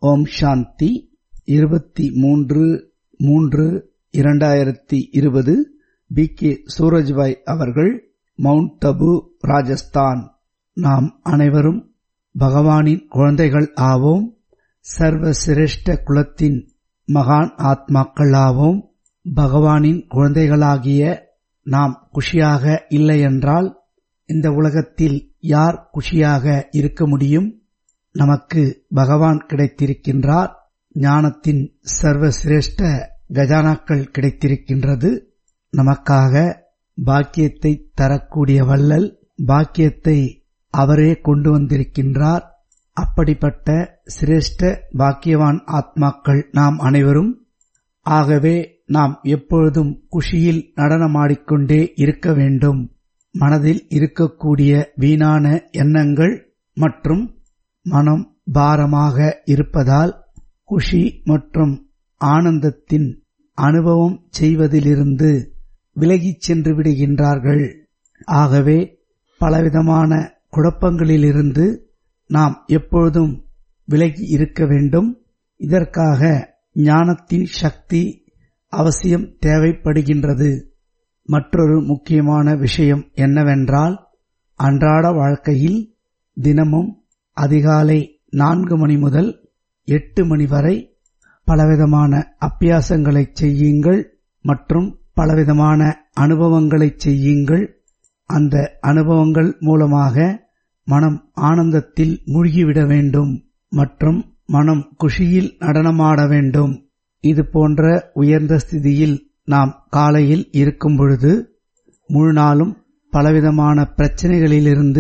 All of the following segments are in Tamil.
ஓம் சாந்தி இருபத்தி மூன்று மூன்று இரண்டாயிரத்தி இருபது பி கே சூரஜ்பாய் அவர்கள் மவுண்ட் தபு ராஜஸ்தான் நாம் அனைவரும் பகவானின் குழந்தைகள் ஆவோம் சர்வ சிரேஷ்ட குலத்தின் மகான் ஆத்மாக்கள் ஆவோம் பகவானின் குழந்தைகளாகிய நாம் குஷியாக இல்லையென்றால் இந்த உலகத்தில் யார் குஷியாக இருக்க முடியும் நமக்கு பகவான் கிடைத்திருக்கின்றார் ஞானத்தின் சர்வ சிரேஷ்ட கஜானாக்கள் கிடைத்திருக்கின்றது நமக்காக பாக்கியத்தை தரக்கூடிய வள்ளல் பாக்கியத்தை அவரே கொண்டு வந்திருக்கின்றார் அப்படிப்பட்ட சிரேஷ்ட பாக்கியவான் ஆத்மாக்கள் நாம் அனைவரும் ஆகவே நாம் எப்பொழுதும் குஷியில் நடனமாடிக்கொண்டே இருக்க வேண்டும் மனதில் இருக்கக்கூடிய வீணான எண்ணங்கள் மற்றும் மனம் பாரமாக இருப்பதால் குஷி மற்றும் ஆனந்தத்தின் அனுபவம் செய்வதிலிருந்து விலகிச் சென்று விடுகின்றார்கள் ஆகவே பலவிதமான குழப்பங்களிலிருந்து நாம் எப்பொழுதும் விலகி இருக்க வேண்டும் இதற்காக ஞானத்தின் சக்தி அவசியம் தேவைப்படுகின்றது மற்றொரு முக்கியமான விஷயம் என்னவென்றால் அன்றாட வாழ்க்கையில் தினமும் அதிகாலை நான்கு மணி முதல் எட்டு மணி வரை பலவிதமான அப்பியாசங்களை செய்யுங்கள் மற்றும் பலவிதமான அனுபவங்களை செய்யுங்கள் அந்த அனுபவங்கள் மூலமாக மனம் ஆனந்தத்தில் மூழ்கிவிட வேண்டும் மற்றும் மனம் குஷியில் நடனமாட வேண்டும் இது போன்ற உயர்ந்த ஸ்திதியில் நாம் காலையில் இருக்கும் பொழுது முழு நாளும் பலவிதமான பிரச்சனைகளிலிருந்து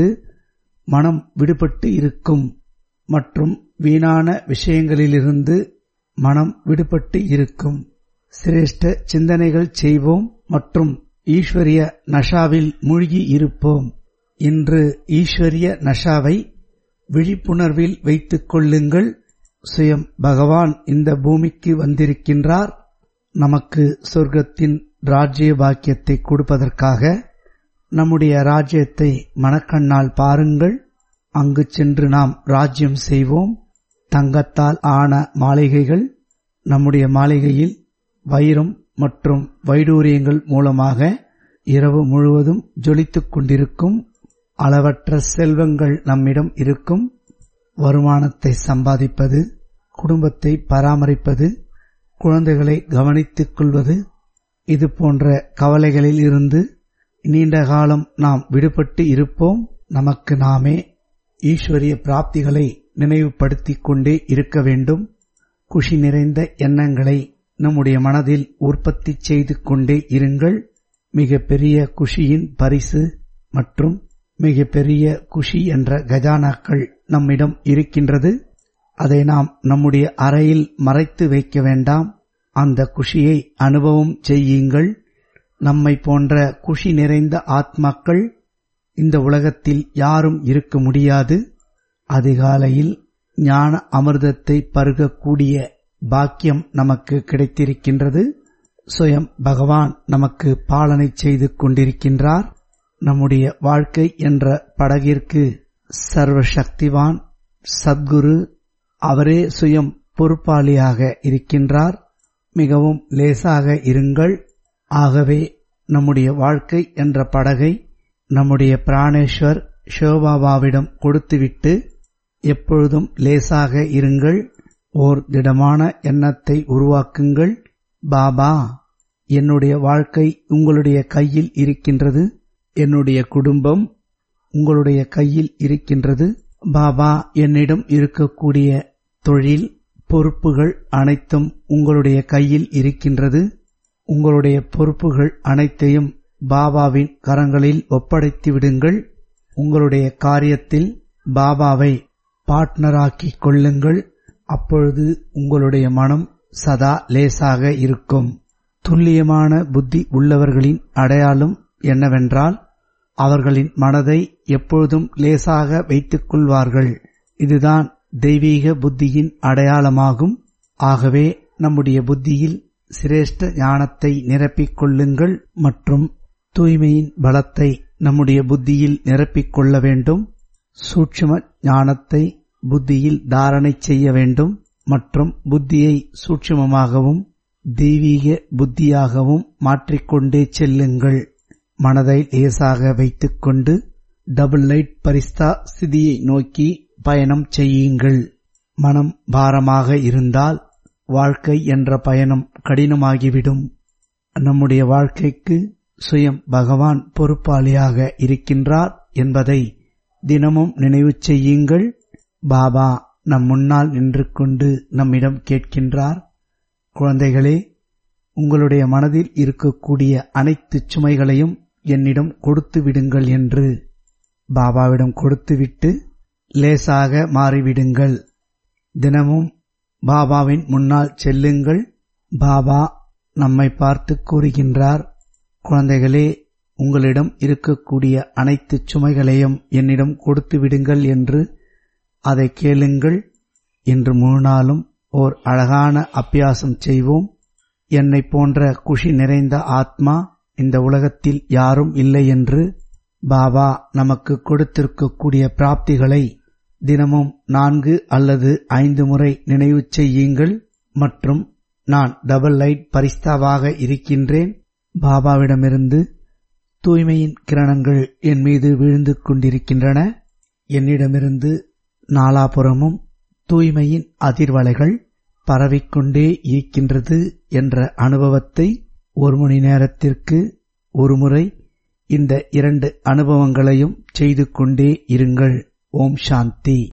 மனம் விடுபட்டு இருக்கும் மற்றும் வீணான விஷயங்களிலிருந்து மனம் விடுபட்டு இருக்கும் சிரேஷ்ட சிந்தனைகள் செய்வோம் மற்றும் ஈஸ்வரிய நஷாவில் மூழ்கி இருப்போம் இன்று ஈஸ்வரிய நஷாவை விழிப்புணர்வில் வைத்துக் கொள்ளுங்கள் சுயம் பகவான் இந்த பூமிக்கு வந்திருக்கின்றார் நமக்கு சொர்க்கத்தின் ராஜ்ய பாக்கியத்தை கொடுப்பதற்காக நம்முடைய ராஜ்யத்தை மனக்கண்ணால் பாருங்கள் அங்கு சென்று நாம் ராஜ்யம் செய்வோம் தங்கத்தால் ஆன மாளிகைகள் நம்முடைய மாளிகையில் வைரம் மற்றும் வைடூரியங்கள் மூலமாக இரவு முழுவதும் ஜொலித்துக் கொண்டிருக்கும் அளவற்ற செல்வங்கள் நம்மிடம் இருக்கும் வருமானத்தை சம்பாதிப்பது குடும்பத்தை பராமரிப்பது குழந்தைகளை கவனித்துக் கொள்வது இது போன்ற கவலைகளில் இருந்து நீண்ட காலம் நாம் விடுபட்டு இருப்போம் நமக்கு நாமே ஈஸ்வரிய பிராப்திகளை நினைவுபடுத்திக் கொண்டே இருக்க வேண்டும் குஷி நிறைந்த எண்ணங்களை நம்முடைய மனதில் உற்பத்தி செய்து கொண்டே இருங்கள் மிக பெரிய குஷியின் பரிசு மற்றும் மிக பெரிய குஷி என்ற கஜானாக்கள் நம்மிடம் இருக்கின்றது அதை நாம் நம்முடைய அறையில் மறைத்து வைக்க வேண்டாம் அந்த குஷியை அனுபவம் செய்யுங்கள் நம்மை போன்ற குஷி நிறைந்த ஆத்மாக்கள் இந்த உலகத்தில் யாரும் இருக்க முடியாது அதிகாலையில் ஞான அமிர்தத்தை பருகக்கூடிய பாக்கியம் நமக்கு கிடைத்திருக்கின்றது சுயம் பகவான் நமக்கு பாலனை செய்து கொண்டிருக்கின்றார் நம்முடைய வாழ்க்கை என்ற படகிற்கு சர்வ சக்திவான் சத்குரு அவரே சுயம் பொறுப்பாளியாக இருக்கின்றார் மிகவும் லேசாக இருங்கள் ஆகவே நம்முடைய வாழ்க்கை என்ற படகை நம்முடைய பிராணேஸ்வர் சிவபாபாவிடம் கொடுத்துவிட்டு எப்பொழுதும் லேசாக இருங்கள் ஓர் திடமான எண்ணத்தை உருவாக்குங்கள் பாபா என்னுடைய வாழ்க்கை உங்களுடைய கையில் இருக்கின்றது என்னுடைய குடும்பம் உங்களுடைய கையில் இருக்கின்றது பாபா என்னிடம் இருக்கக்கூடிய தொழில் பொறுப்புகள் அனைத்தும் உங்களுடைய கையில் இருக்கின்றது உங்களுடைய பொறுப்புகள் அனைத்தையும் பாபாவின் கரங்களில் ஒப்படைத்து விடுங்கள் உங்களுடைய காரியத்தில் பாபாவை பார்ட்னராக்கிக் கொள்ளுங்கள் அப்பொழுது உங்களுடைய மனம் சதா லேசாக இருக்கும் துல்லியமான புத்தி உள்ளவர்களின் அடையாளம் என்னவென்றால் அவர்களின் மனதை எப்பொழுதும் லேசாக வைத்துக் கொள்வார்கள் இதுதான் தெய்வீக புத்தியின் அடையாளமாகும் ஆகவே நம்முடைய புத்தியில் சிரேஷ்ட ஞானத்தை நிரப்பிக் கொள்ளுங்கள் மற்றும் தூய்மையின் பலத்தை நம்முடைய புத்தியில் நிரப்பிக் கொள்ள வேண்டும் சூட்சும ஞானத்தை புத்தியில் தாரணை செய்ய வேண்டும் மற்றும் புத்தியை சூட்சுமமாகவும் தெய்வீக புத்தியாகவும் மாற்றிக்கொண்டே செல்லுங்கள் மனதை லேசாக வைத்துக்கொண்டு டபுள் லைட் பரிஸ்தா ஸ்திதியை நோக்கி பயணம் செய்யுங்கள் மனம் பாரமாக இருந்தால் வாழ்க்கை என்ற பயணம் கடினமாகிவிடும் நம்முடைய வாழ்க்கைக்கு சுயம் பகவான் பொறுப்பாளியாக இருக்கின்றார் என்பதை தினமும் நினைவு செய்யுங்கள் பாபா நம் முன்னால் நின்று கொண்டு நம்மிடம் கேட்கின்றார் குழந்தைகளே உங்களுடைய மனதில் இருக்கக்கூடிய அனைத்து சுமைகளையும் என்னிடம் கொடுத்து விடுங்கள் என்று பாபாவிடம் கொடுத்துவிட்டு லேசாக மாறிவிடுங்கள் தினமும் பாபாவின் முன்னால் செல்லுங்கள் பாபா நம்மை பார்த்து கூறுகின்றார் குழந்தைகளே உங்களிடம் இருக்கக்கூடிய அனைத்து சுமைகளையும் என்னிடம் கொடுத்து விடுங்கள் என்று அதை கேளுங்கள் இன்று முழு நாளும் ஓர் அழகான அபியாசம் செய்வோம் என்னை போன்ற குஷி நிறைந்த ஆத்மா இந்த உலகத்தில் யாரும் இல்லை என்று பாபா நமக்கு கொடுத்திருக்கக்கூடிய பிராப்திகளை தினமும் நான்கு அல்லது ஐந்து முறை நினைவு செய்யுங்கள் மற்றும் நான் டபுள் லைட் பரிஸ்தாவாக இருக்கின்றேன் பாபாவிடமிருந்து தூய்மையின் கிரணங்கள் என் மீது விழுந்து கொண்டிருக்கின்றன என்னிடமிருந்து நாலாபுறமும் தூய்மையின் அதிர்வலைகள் பரவிக்கொண்டே இருக்கின்றது என்ற அனுபவத்தை ஒரு மணி நேரத்திற்கு ஒருமுறை இந்த இரண்டு அனுபவங்களையும் செய்து கொண்டே இருங்கள் ஓம் சாந்தி